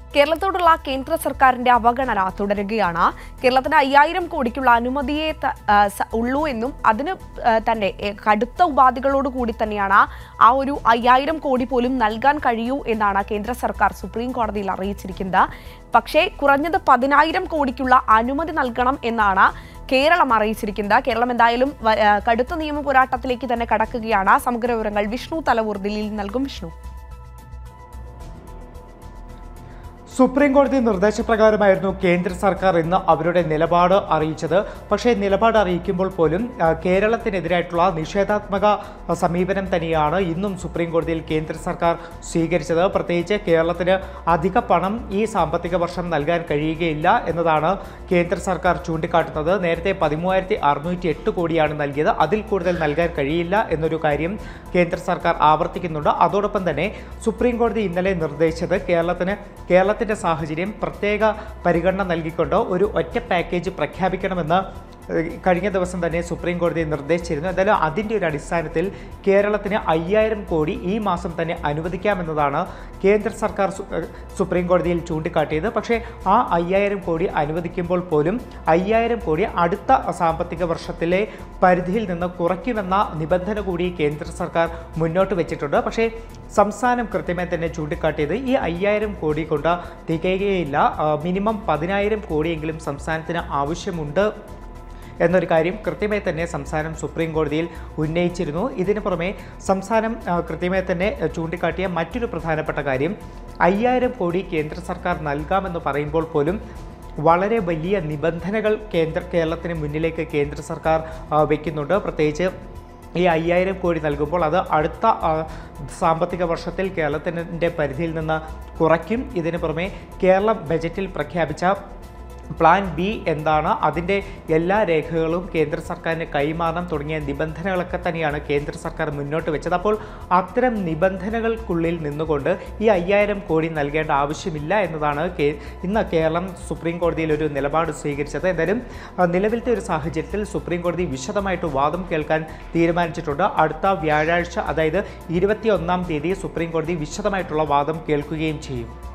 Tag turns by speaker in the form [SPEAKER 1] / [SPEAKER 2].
[SPEAKER 1] കേരളത്തോടുള്ള കേന്ദ്ര സർക്കാരിന്റെ അവഗണന തുടരുകയാണ് കേരളത്തിന് അയ്യായിരം കോടിക്കുള്ള അനുമതിയെ ത- ആ, സ- ഉള്ളൂ എന്നും അതിന് ആ, തന്നെ എ, കടുത്ത ഉപാധികളോട് കൂടി തന്നെയാണ് ആ ഒരു അയ്യായിരം കോടി പോലും നൽകാൻ കഴിയൂ എന്നാണ് കേന്ദ്ര സർക്കാർ സുപ്രീം കോടതിയിൽ അറിയിച്ചിരിക്കുന്നത് പക്ഷേ കുറഞ്ഞത് പതിനായിരം കോടിക്കുള്ള അനുമതി നൽകണം എന്നാണ് കേരളം അറിയിച്ചിരിക്കുന്നത് കേരളം എന്തായാലും വ- ആ, കടുത്ത നിയമ പോരാട്ടത്തിലേക്ക് തന്നെ കടക്കുകയാണ് സമഗ്ര വിവരങ്ങൾ വിഷ്ണു തലവൂർ ദില്ലിയിൽ നൽകും വിഷ്ണു
[SPEAKER 2] സുപ്രീം കോടതി നിർദ്ദേശപ്രകാരമായിരുന്നു കേന്ദ്ര സർക്കാർ ഇന്ന് അവരുടെ നിലപാട് അറിയിച്ചത് പക്ഷേ നിലപാട് അറിയിക്കുമ്പോൾ പോലും ആ, കേരളത്തിനെതിരായിട്ടുള്ള നിഷേധാത്മക ആ, സമീപനം തന്നെയാണ് ഇന്നും സുപ്രീം കോടതിയിൽ കേന്ദ്ര സർക്കാർ സ്വീകരിച്ചത് പ്രത്യേകിച്ച് കേരളത്തിന് അധിക പണം ഈ സാമ്പത്തിക വർഷം നൽകാൻ കഴിയുകയില്ല എന്നതാണ് കേന്ദ്ര സർക്കാർ ചൂണ്ടിക്കാട്ടുന്നത് നേരത്തെ പതിമൂവായിരത്തി അറുന്നൂറ്റി എട്ട് കോടിയാണ് നൽകിയത് അതിൽ കൂടുതൽ നൽകാൻ കഴിയില്ല എന്നൊരു കാര്യം കേന്ദ്ര സർക്കാർ ആവർത്തിക്കുന്നുണ്ട് അതോടൊപ്പം തന്നെ സുപ്രീം കോടതി ഇന്നലെ നിർദ്ദേശിച്ചത് കേരളത്തിന് കേരളത്തിൻ്റെ സാഹചര്യം പ്രത്യേക പരിഗണന നൽകിക്കൊണ്ട് ഒരു ഒറ്റ പാക്കേജ് പ്രഖ്യാപിക്കണമെന്ന് ഏഹ്, കഴിഞ്ഞ ദിവസം തന്നെ സുപ്രീം കോടതി നിർദ്ദേശിച്ചിരുന്നു എന്തായാലും അതിൻ്റെ ഒരു അടിസ്ഥാനത്തിൽ കേരളത്തിന് അയ്യായിരം കോടി ഈ മാസം തന്നെ അനുവദിക്കാമെന്നതാണ് കേന്ദ്ര സർക്കാർ സു- ഏഹ്, സുപ്രീം കോടതിയിൽ ചൂണ്ടിക്കാട്ടിയത് പക്ഷേ ആ അയ്യായിരം കോടി അനുവദിക്കുമ്പോൾ പോലും അയ്യായിരം കോടി അടുത്ത സാമ്പത്തിക വർഷത്തിലെ പരിധിയിൽ നിന്ന് കുറയ്ക്കുമെന്ന നിബന്ധന കൂടി കേന്ദ്ര സർക്കാർ മുന്നോട്ട് വെച്ചിട്ടുണ്ട് പക്ഷേ സംസ്ഥാനം കൃത്യമായി തന്നെ ചൂണ്ടിക്കാട്ടിയത് ഈ അയ്യായിരം കോടി കൊണ്ട് തികയുകയില്ല ആ, മിനിമം പതിനായിരം കോടിയെങ്കിലും സംസ്ഥാനത്തിന് ആവശ്യമുണ്ട് എന്നൊരു കാര്യം കൃത്യമായി തന്നെ സംസ്ഥാനം സുപ്രീം കോടതിയിൽ ഉന്നയിച്ചിരുന്നു ഇതിന് പുറമെ സംസ്ഥാനം ആ, കൃത്യമായി തന്നെ ആ, ചൂണ്ടിക്കാട്ടിയ മറ്റൊരു പ്രധാനപ്പെട്ട കാര്യം അയ്യായിരം കോടി കേന്ദ്ര സർക്കാർ നൽകാമെന്ന് പറയുമ്പോൾ പോലും വളരെ വലിയ നിബന്ധനകൾ കേന്ദ്ര കേരളത്തിന് മുന്നിലേക്ക് കേന്ദ്ര സർക്കാർ ആ, വയ്ക്കുന്നുണ്ട് പ്രത്യേകിച്ച് ഈ അയ്യായിരം കോടി നൽകുമ്പോൾ അത് അടുത്ത ആ, സാമ്പത്തിക വർഷത്തിൽ കേരളത്തിൻ്റെ പരിധിയിൽ നിന്ന് കുറയ്ക്കും ഇതിന് പുറമെ കേരളം ബജറ്റിൽ പ്രഖ്യാപിച്ച പ്ലാൻ ബി എന്താണ് അതിൻ്റെ എല്ലാ രേഖകളും കേന്ദ്ര സർക്കാരിന് കൈമാറണം തുടങ്ങിയ നിബന്ധനകളൊക്കെ തന്നെയാണ് കേന്ദ്ര സർക്കാർ മുന്നോട്ട് വെച്ചത് അപ്പോൾ അത്തരം നിബന്ധനകൾക്കുള്ളിൽ നിന്നുകൊണ്ട് ഈ അയ്യായിരം കോടി നൽകേണ്ട ആവശ്യമില്ല എന്നതാണ് കേ- ഇന്ന് കേരളം സുപ്രീം കോടതിയിൽ ഒരു നിലപാട് സ്വീകരിച്ചത് എന്തായാലും ആ, നിലവിലത്തെ ഒരു സാഹചര്യത്തിൽ സുപ്രീം കോടതി വിശദമായിട്ട് വാദം കേൾക്കാൻ തീരുമാനിച്ചിട്ടുണ്ട് അടുത്ത വ്യാഴാഴ്ച അതായത് ഇരുപത്തി ഒന്നാം തീയതി സുപ്രീം കോടതി വിശദമായിട്ടുള്ള വാദം കേൾക്കുകയും ചെയ്യും